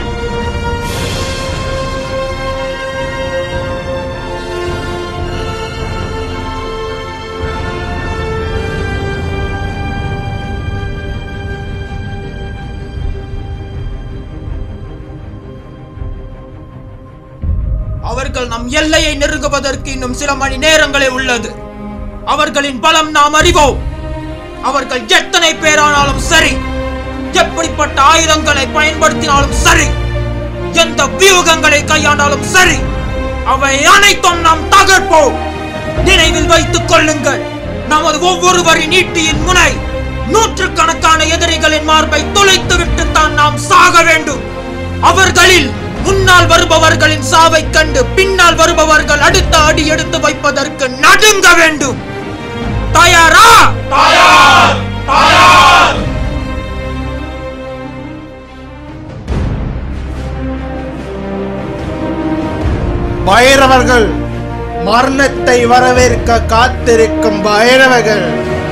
அவர்கள் நம் எல்லையை நெருங்குவதற்கு இன்னும் சில மணி நேரங்களே உள்ளது அவர்களின் பலம் நாம் அறிவோம் அவர்கள் எத்தனை பேரானாலும் சரி எப்படிப்பட்ட ஆயுதங்களை பயன்படுத்தினாலும் சரி எந்த வியூகங்களை கையாண்டாலும் சரி அவை அனைத்தும் நாம் தகர்ப்போம் நினைவில் வைத்துக் கொள்ளுங்கள் நமது ஒவ்வொருவரின் ஈட்டியின் முனை நூற்றுக்கணக்கான எதிரிகளின் மார்பை துளைத்து விட்டுத்தான் நாம் சாக வேண்டும் அவர்களில் முன்னால் வருபவர்களின் சாவை கண்டு பின்னால் வருபவர்கள் அடுத்த அடி எடுத்து வைப்பதற்கு நடுங்க வேண்டும் தயாரா தயார் தயார் பைரவர்கள் மரணத்தை வரவேற்க காத்திருக்கும் பைரவர்கள்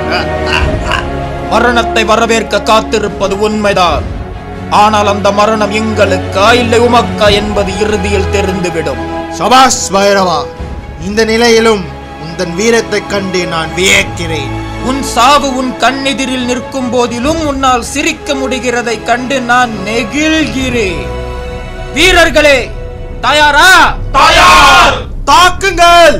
மரணத்தை வரவேற்க காத்திருப்பது உண்மைதான் ஆனால் அந்த மரணம் எங்களுக்கா இல்லை உமக்கா என்பது இறுதியில் தெரிந்துவிடும் சபாஸ் பைரவா இந்த நிலையிலும் உந்தன் வீரத்தைக் கண்டு நான் வியக்கிறேன் உன் சாவு உன் கண்ணெதிரில் நிற்கும் போதிலும் உன்னால் சிரிக்க முடிகிறதை கண்டு நான் நெகிழ்கிறேன் வீரர்களே தயாரா தயார் தாக்குங்கள்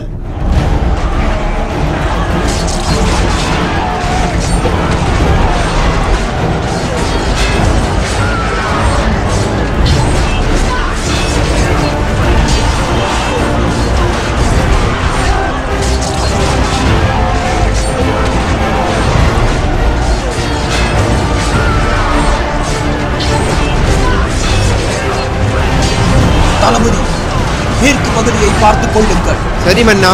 தளபதி மேற்கு பகுதியை பார்த்துக் கொள்ளுங்கள் சரி மன்னா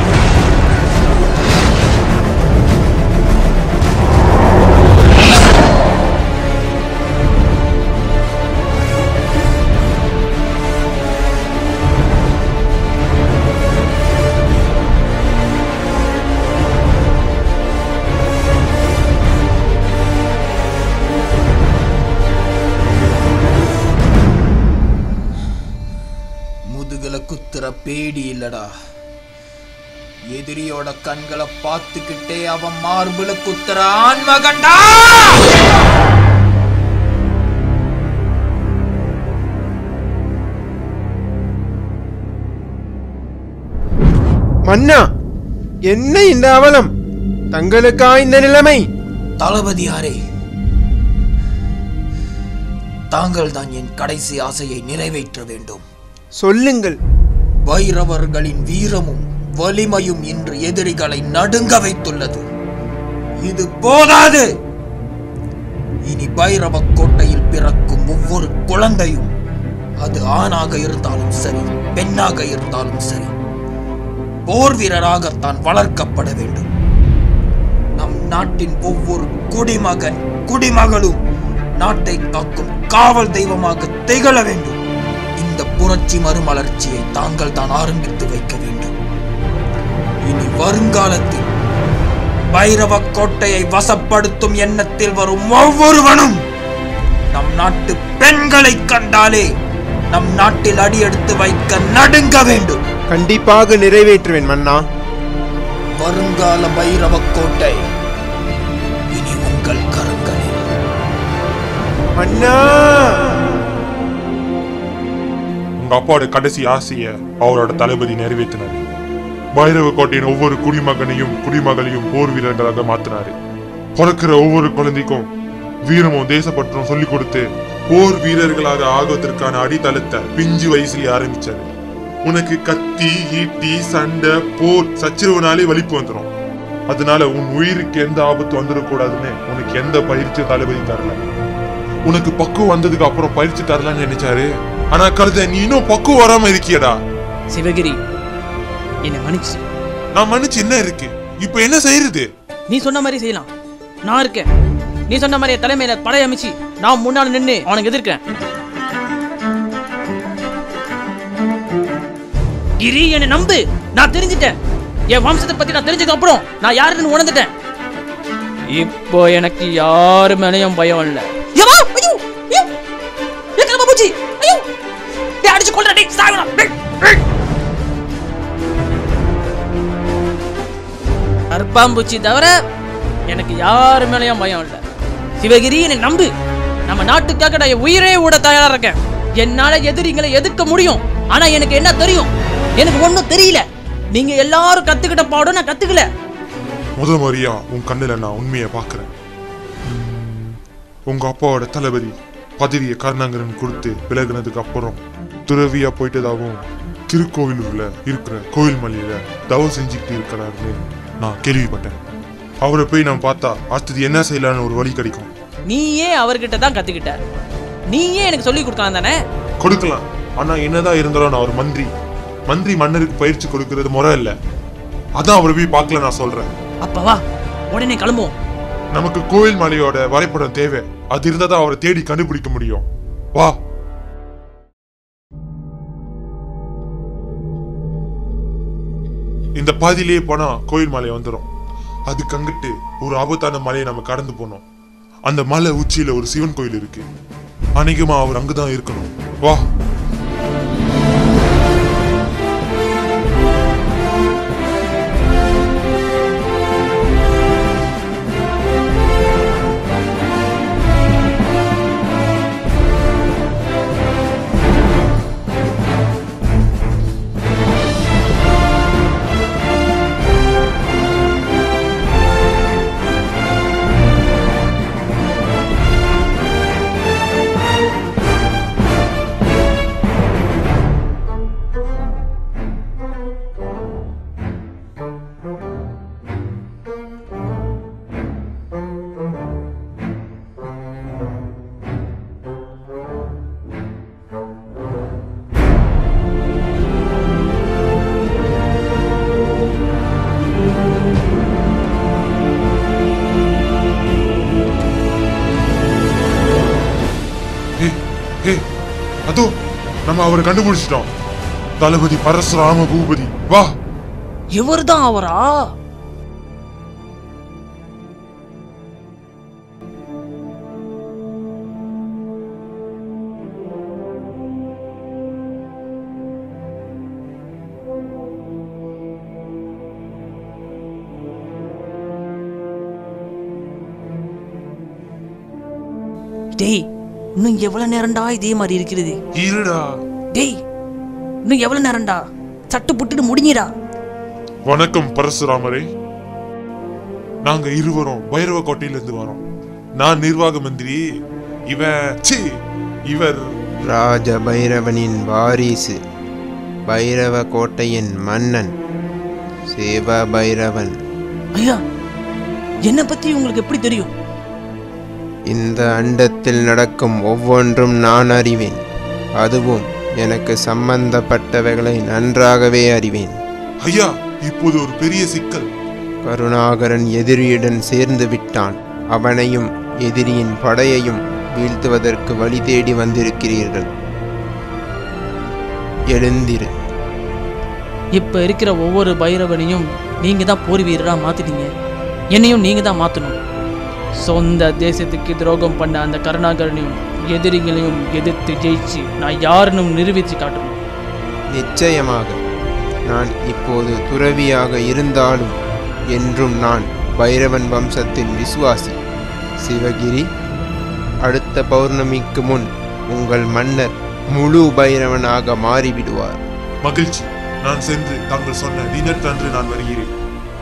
முதுகுல குத்துற பேடி இல்லடா எதிரியோட கண்களை பார்த்துக்கிட்டே அவன் மார்புல குத்துற ஆன்மகண்டா மன்னா என்ன இந்த அவலம் தங்களுக்கா இந்த நிலைமை தளபதியாரே தாங்கள் தான் என் கடைசி ஆசையை நிறைவேற்ற வேண்டும் சொல்லுங்கள் வைரவர்களின் வீரமும் வலிமையும் இன்று எதிரிகளை நடுங்க வைத்துள்ளது இது போதாது இனி பைரவ கோட்டையில் பிறக்கும் ஒவ்வொரு குழந்தையும் அது ஆணாக இருந்தாலும் சரி பெண்ணாக இருந்தாலும் சரி போர் வீரராகத்தான் வளர்க்கப்பட வேண்டும் நம் நாட்டின் ஒவ்வொரு குடிமகன் குடிமகளும் நாட்டை காக்கும் காவல் தெய்வமாக திகழ வேண்டும் இந்த புரட்சி மறுமலர்ச்சியை தாங்கள் தான் ஆரம்பித்து வைக்க வேண்டும் இனி வருங்காலத்தில் பைரவ கோட்டையை வசப்படுத்தும் எண்ணத்தில் வரும் ஒவ்வொருவனும் நம் நாட்டு பெண்களை கண்டாலே நம் நாட்டில் அடியெடுத்து வைக்க நடுங்க வேண்டும் கண்டிப்பாக நிறைவேற்றுவேன் மன்னா வருங்கால பைரவ கோட்டை இனி உங்கள் கரங்களில் அண்ணா உங்க அப்பாவோட கடைசி ஆசைய அவரோட தளபதி நிறைவேற்றினாரு பைரவ கோட்டையின் ஒவ்வொரு குடிமகனையும் குடிமகளையும் போர் வீரர்களாக மாத்தினாரு பிறக்கிற ஒவ்வொரு குழந்தைக்கும் வீரமும் தேசப்பற்றும் சொல்லிக் கொடுத்து போர் வீரர்களாக ஆகுவதற்கான அடித்தளத்தை பிஞ்சு வயசுலயே ஆரம்பிச்சாரு உனக்கு கத்தி ஈட்டி சண்டை போர் சச்சரவுனாலே வலிப்பு வந்துடும் அதனால உன் உயிருக்கு எந்த ஆபத்து வந்துடக்கூடாதுன்னு உனக்கு எந்த பயிற்சியும் தளபதி தரல உனக்கு பக்குவம் வந்ததுக்கு அப்புறம் பயிற்சி தரலான்னு நினைச்சாரு ஆனா கழுத நீ இன்னும் பக்குவம் வராம இருக்கியடா சிவகிரி என்னை மன்னிச்சு நான் மன்னிச்சு என்ன இருக்கு இப்ப என்ன செய்யறது நீ சொன்ன மாதிரி செய்யலாம் நான் இருக்கேன் நீ சொன்ன மாதிரி என் தலைமையில படை அமைச்சு நான் முன்னால நின்னு அவனுக்கு எதிர்க்கிறேன் கிரி என்னை நம்பு நான் தெரிஞ்சிட்டேன் என் வம்சத்தை பத்தி நான் தெரிஞ்சதுக்கு அப்புறம் நான் யாருன்னு உணர்ந்துட்டேன் இப்போ எனக்கு யாரு மேலயும் பயம் இல்ல ஏம்மா, ஐயோ, ஐயோ, ஏன் கிளம்ப போச்சு ஐயோ டேய், அடிச்சு கொல்றா டேய் சாகுடா டேய், டேய். கருப்பாம்பூச்சி தவிர எனக்கு யாரு மேலயும் பயம் இல்ல சிவகிரி எனக்கு நம்பு நம்ம நாட்டுக்காக நான் என் உயிரே விட தயாரா இருக்கேன் என்னால எதிரிங்களை எதிர்க்க முடியும் ஆனா எனக்கு என்ன தெரியும் எனக்கு ஒண்ணும் தெரியல நீங்க எல்லாரும் கத்துக்கிட்ட பாடம் நான் கத்துக்கல முத முறையா உன் கண்ணுல நான் உண்மையை பாக்குறேன் உம், உங்க அப்பாவோட தளபதி பதவியை கருணாங்கரன் கொடுத்து விலகினதுக்கு அப்புறம் துறவியா போயிட்டதாகவும் திருக்கோவிலூர்ல இருக்கிற கோயில் மலையில தவம் செஞ்சுக்கிட்டு இருக்கிறாருன்னு நான் கேள்விப்பட்டேன் அவரை போய் நான் பார்த்தா அடுத்தது என்ன செய்யலான்னு ஒரு வழி கிடைக்கும் நீயே அவர்கிட்ட தான் கத்துக்கிட்ட நீயே எனக்கு சொல்லி கொடுக்கலாம் தானே கொடுக்கலாம் ஆனா என்னதான் இருந்தாலும் நான் ஒரு மந்திரி மந்திரி மன்னருக்கு பயிற்சி கொடுக்கிறது முறை இல்ல அதான் அவரை போய் பார்க்கல நான் சொல்றேன் அப்ப வா உடனே கிளம்புவோம் நமக்கு கோயில் மலையோட வரைபடம் தேவை அது இருந்தா தான் அவரை தேடி கண்டுபிடிக்க முடியும் வா இந்த பாதியிலேயே போனா கோயில் மலை வந்துடும் அதுக்கு அங்கிட்டு ஒரு ஆபத்தான மலையை நம்ம கடந்து போனோம் அந்த மலை உச்சியில ஒரு சிவன் கோயில் இருக்கு அநேகமா அவர் அங்கதான் இருக்கணும் வா ஹே ஹே அதோ நம்ம அவரை கண்டுபிடிச்சிட்டோம் தளபதி பரசுராம பூபதி வா இவர்தான் அவரா டேய் இன்னும் எவ்வளவு நேரம்டா இதே மாதிரி இருக்கிறது இருடா டேய் இன்னும் எவ்வளவு நேரம்டா சட்டு புட்டுட்டு முடிஞ்சிடா வணக்கம் பரசுராமரே நாங்க இருவரும் பைரவ கோட்டையிலிருந்து வரோம் நான் நிர்வாக மந்திரி இவன் சி இவர் ராஜ பைரவனின் வாரிசு பைரவ கோட்டையின் மன்னன் சிவ பைரவன் ஐயா என்னை பத்தி உங்களுக்கு எப்படி தெரியும் இந்த அண்டத்தில் நடக்கும் ஒவ்வொன்றும் நான் அறிவேன் அதுவும் எனக்கு சம்பந்தப்பட்டவைகளை நன்றாகவே அறிவேன் ஐயா இப்போது ஒரு பெரிய சிக்கல் கருணாகரன் எதிரியுடன் சேர்ந்து விட்டான் அவனையும் எதிரியின் படையையும் வீழ்த்துவதற்கு வழி தேடி வந்திருக்கிறீர்கள் எழுந்திரு இப்ப இருக்கிற ஒவ்வொரு பைரவனையும் நீங்க தான் போர் வீரரா மாத்திட்டீங்க என்னையும் நீங்க தான் மாத்தணும் சொந்த தேசத்துக்கு துரோகம் பண்ண அந்த கருணாகரனையும் எதிரிகளையும் எதிர்த்து ஜெயிச்சு நான் யாருன்னு நிரூபித்து காட்டணும் நிச்சயமாக நான் இப்போது துறவியாக இருந்தாலும் என்றும் நான் பைரவன் வம்சத்தின் விசுவாசி சிவகிரி அடுத்த பௌர்ணமிக்கு முன் உங்கள் மன்னர் முழு பைரவனாக மாறிவிடுவார் மகிழ்ச்சி நான் சென்று தாங்கள் சொன்ன தினத்தன்று நான் வருகிறேன்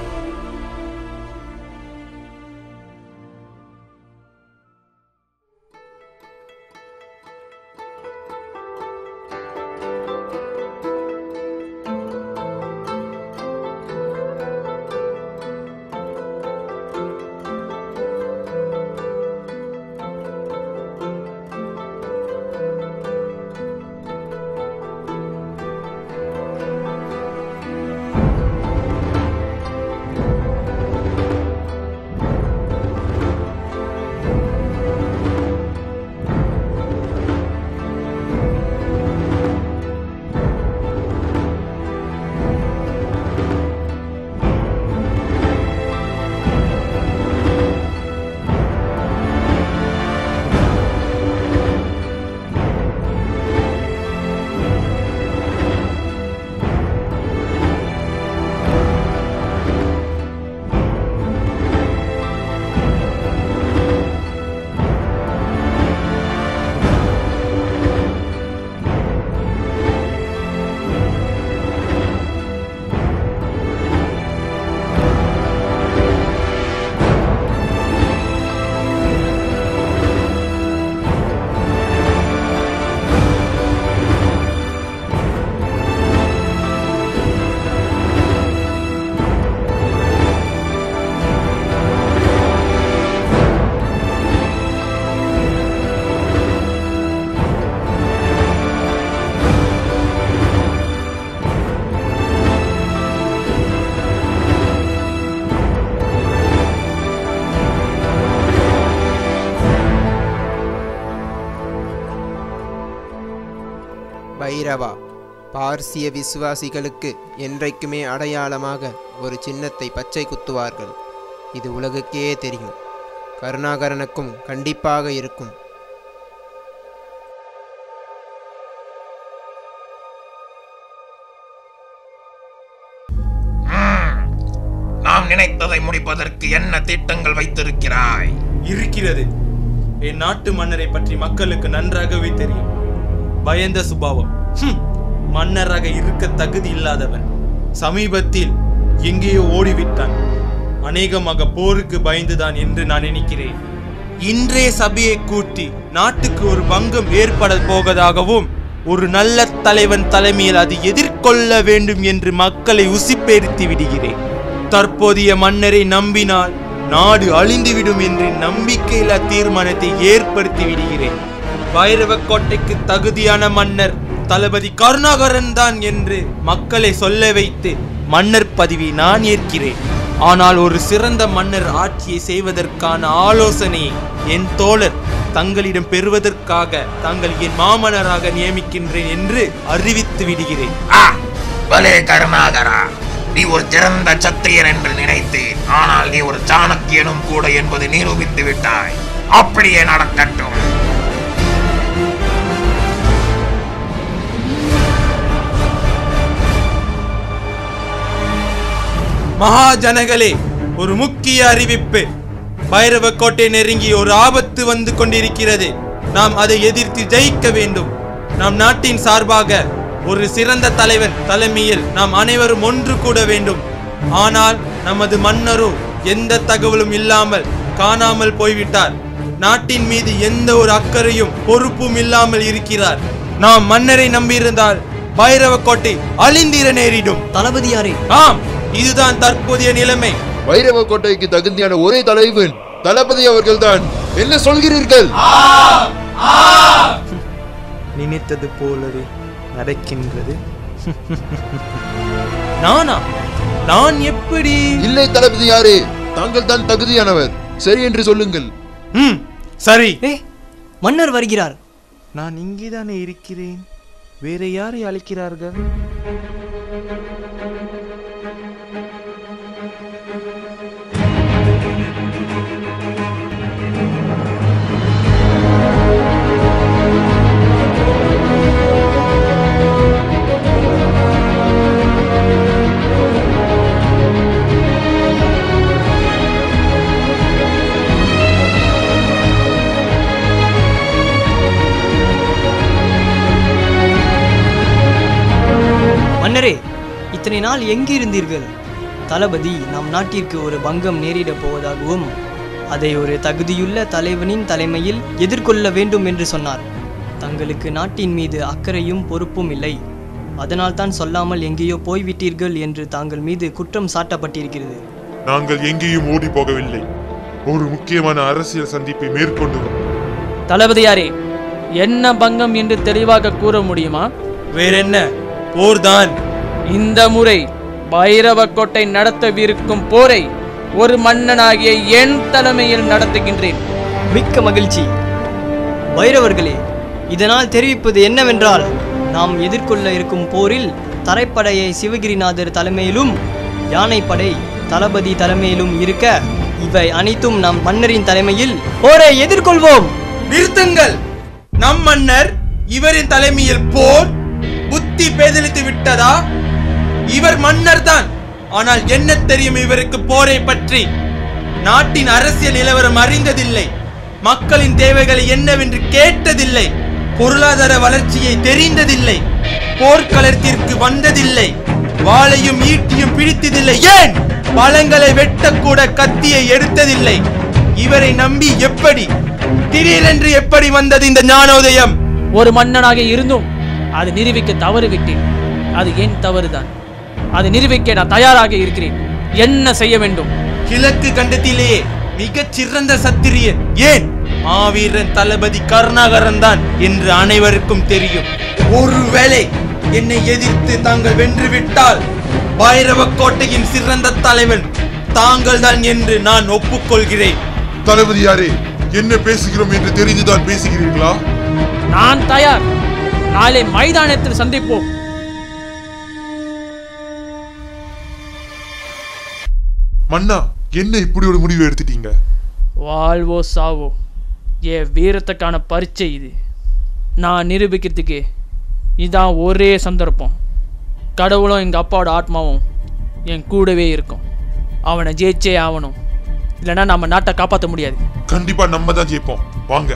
பைரவா பார்சிய விசுவாசிகளுக்கு என்றைக்குமே அடையாளமாக ஒரு சின்னத்தை பச்சை குத்துவார்கள் இது உலகுக்கே தெரியும் கருணாகரனுக்கும் கண்டிப்பாக இருக்கும் நாம் நினைத்ததை முடிப்பதற்கு என்ன திட்டங்கள் வைத்திருக்கிறாய் இருக்கிறது என் நாட்டு மன்னரை பற்றி மக்களுக்கு நன்றாகவே தெரியும் பயந்த சுபாவம் ஹும், மன்னராக இருக்க தகுதி இல்லாதவன் சமீபத்தில் எங்கேயோ ஓடிவிட்டான் அநேகமாக போருக்கு பயந்துதான் என்று நான் நினைக்கிறேன் இன்றே சபையை கூட்டி நாட்டுக்கு ஒரு பங்கம் ஏற்பட போவதாகவும் ஒரு நல்ல தலைவன் தலைமையில் அது எதிர்கொள்ள வேண்டும் என்று மக்களை உசிப்பேர்த்தி விடுகிறேன் தற்போதைய மன்னரை நம்பினால் நாடு அழிந்துவிடும் என்ற நம்பிக்கையில்லா தீர்மானத்தை ஏற்படுத்தி விடுகிறேன் பைரவ கோட்டைக்கு தகுதியான மன்னர் தளபதி கருணாகரன் தான் என்று மக்களை சொல்ல வைத்து மன்னர் பதவி நான் ஏற்கிறேன் ஆனால் ஒரு சிறந்த மன்னர் ஆட்சியை செய்வதற்கான ஆலோசனையை என் தோழர் தங்களிடம் பெறுவதற்காக தாங்கள் என் மாமன்னராக நியமிக்கின்றேன் என்று அறிவித்து விடுகிறேன் பலே கருணாகரா நீ ஒரு சிறந்த சத்திரியன் என்று நினைத்தேன் ஆனால் நீ ஒரு சாணக்கியனும் கூட என்பதை நிரூபித்து விட்டாய் அப்படியே நடக்கட்டும் மகாஜனகளே ஒரு முக்கிய அறிவிப்பு பைரவ கோட்டை நெருங்கி ஒரு ஆபத்து வந்து கொண்டிருக்கிறது நாம் அதை எதிர்த்து ஜெயிக்க வேண்டும் நம் நாட்டின் சார்பாக ஒரு சிறந்த தலைவன் தலைமையில் நாம் அனைவரும் ஒன்று கூட வேண்டும் ஆனால் நமது மன்னரோ எந்த தகவலும் இல்லாமல் காணாமல் போய்விட்டார் நாட்டின் மீது எந்த ஒரு அக்கறையும் பொறுப்பும் இல்லாமல் இருக்கிறார் நாம் மன்னரை நம்பியிருந்தால் பைரவ கோட்டை அழிந்திர நேரிடும் தளபதியாரே ஆம் இதுதான் தற்போதைய நிலைமை வைரவ கோட்டைக்கு தகுதியான ஒரே தலைவன் தளபதி அவர்கள்தான் என்ன சொல்கிறீர்கள் நினைத்தது போலவே நடக்கின்றது நானா நான் எப்படி இல்லை தளபதி யாரே தாங்கள் தான் தகுதியானவர் சரி என்று சொல்லுங்கள் ம் சரி ஏ மன்னர் வருகிறார் நான் இங்கேதானே இருக்கிறேன் வேற யாரை அழைக்கிறார்கள் மன்னரே இத்தனை நாள் எங்கே இருந்தீர்கள் தளபதி நம் நாட்டிற்கு ஒரு பங்கம் நேரிடப் போவதாகவும் அதை ஒரு தகுதியுள்ள தலைவனின் தலைமையில் எதிர்கொள்ள வேண்டும் என்று சொன்னார் தங்களுக்கு நாட்டின் மீது அக்கறையும் பொறுப்பும் இல்லை அதனால் தான் சொல்லாமல் எங்கேயோ போய்விட்டீர்கள் என்று தாங்கள் மீது குற்றம் சாட்டப்பட்டிருக்கிறது நாங்கள் எங்கேயும் ஓடி போகவில்லை ஒரு முக்கியமான அரசியல் சந்திப்பை மேற்கொண்டு தளபதியாரே என்ன பங்கம் என்று தெளிவாக கூற முடியுமா வேறென்ன போர்தான் இந்த முறை பைரவக்கோட்டை நடத்தவிருக்கும் போரை ஒரு மன்னனாகிய என் தலைமையில் நடத்துகின்றேன் மிக்க மகிழ்ச்சி பைரவர்களே இதனால் தெரிவிப்பது என்னவென்றால் நாம் எதிர்கொள்ள இருக்கும் போரில் தரைப்படையை சிவகிரிநாதர் தலைமையிலும் யானைப்படை தளபதி தலைமையிலும் இருக்க இவை அனைத்தும் நம் மன்னரின் தலைமையில் போரை எதிர்கொள்வோம் நிறுத்துங்கள் நம் மன்னர் இவரின் தலைமையில் போர் புத்தி பேதலித்து விட்டதா இவர் மன்னர் தான் ஆனால் என்ன தெரியும் இவருக்கு போரை பற்றி நாட்டின் அரசியல் நிலவரம் அறிந்ததில்லை மக்களின் தேவைகளை என்னவென்று கேட்டதில்லை பொருளாதார வளர்ச்சியை தெரிந்ததில்லை போர்க்களத்திற்கு வந்ததில்லை வாளையும் ஈட்டியும் பிடித்ததில்லை ஏன் பழங்களை வெட்டக்கூட கத்தியை எடுத்ததில்லை இவரை நம்பி எப்படி திடீரென்று எப்படி வந்தது இந்த ஞானோதயம் ஒரு மன்னனாக இருந்தும் அது நிரூபிக்க தவறிவிட்டேன் அது என் தவறுதான் அதை நிரூபிக்க நான் தயாராக இருக்கிறேன் என்ன செய்ய வேண்டும் கிழக்கு கண்டத்திலேயே மிகச் சிறந்த சத்திரியன் ஏன் மாவீரன் தளபதி கருணாகரன் தான் என்று அனைவருக்கும் தெரியும் ஒருவேளை என்னை எதிர்த்து தாங்கள் வென்றுவிட்டால் பைரவ கோட்டையின் சிறந்த தலைவன் தாங்கள் தான் என்று நான் ஒப்புக்கொள்கிறேன் தளபதி யாரே என்ன பேசுகிறோம் என்று தெரிந்துதான் பேசுகிறீர்களா நான் தயார் நாளை மைதானத்தில் சந்திப்போம் மன்னா என்ன இப்படி ஒரு முடிவு எடுத்துட்டீங்க வாழ்வோ சாவோ என் வீரத்துக்கான பரீட்சை இது நான் நிரூபிக்கிறதுக்கு இதான் ஒரே சந்தர்ப்பம் கடவுளும் எங்கள் அப்பாவோட ஆத்மாவும் என் கூடவே இருக்கும் அவனை ஜெயிச்சே ஆகணும் இல்லைன்னா நம்ம நாட்டை காப்பாற்ற முடியாது கண்டிப்பா நம்ம தான் ஜெயிப்போம் வாங்க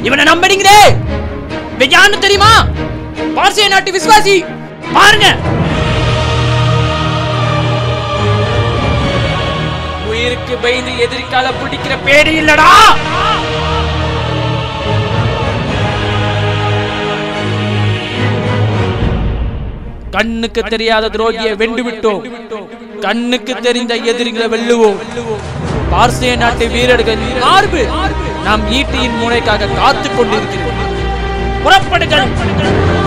இவனை நம்புறீங்களே இவன் யாருன்னு தெரியுமா பார்சிய நாட்டு விசுவாசி பாருங்க உயிருக்கு பயந்து எதிர்கால பிடிக்கிற பேடி இல்லடா கண்ணுக்கு தெரியாத துரோகியை வென்று விட்டோம் கண்ணுக்கு தெரிந்த எதிரிகளை வெல்லுவோம் பார்சிய நாட்டு வீரர்கள் மார்பு நாம் ஈட்டியின் முனைக்காக காத்துக் கொண்டிருக்கிறோம் புறப்படுங்கள்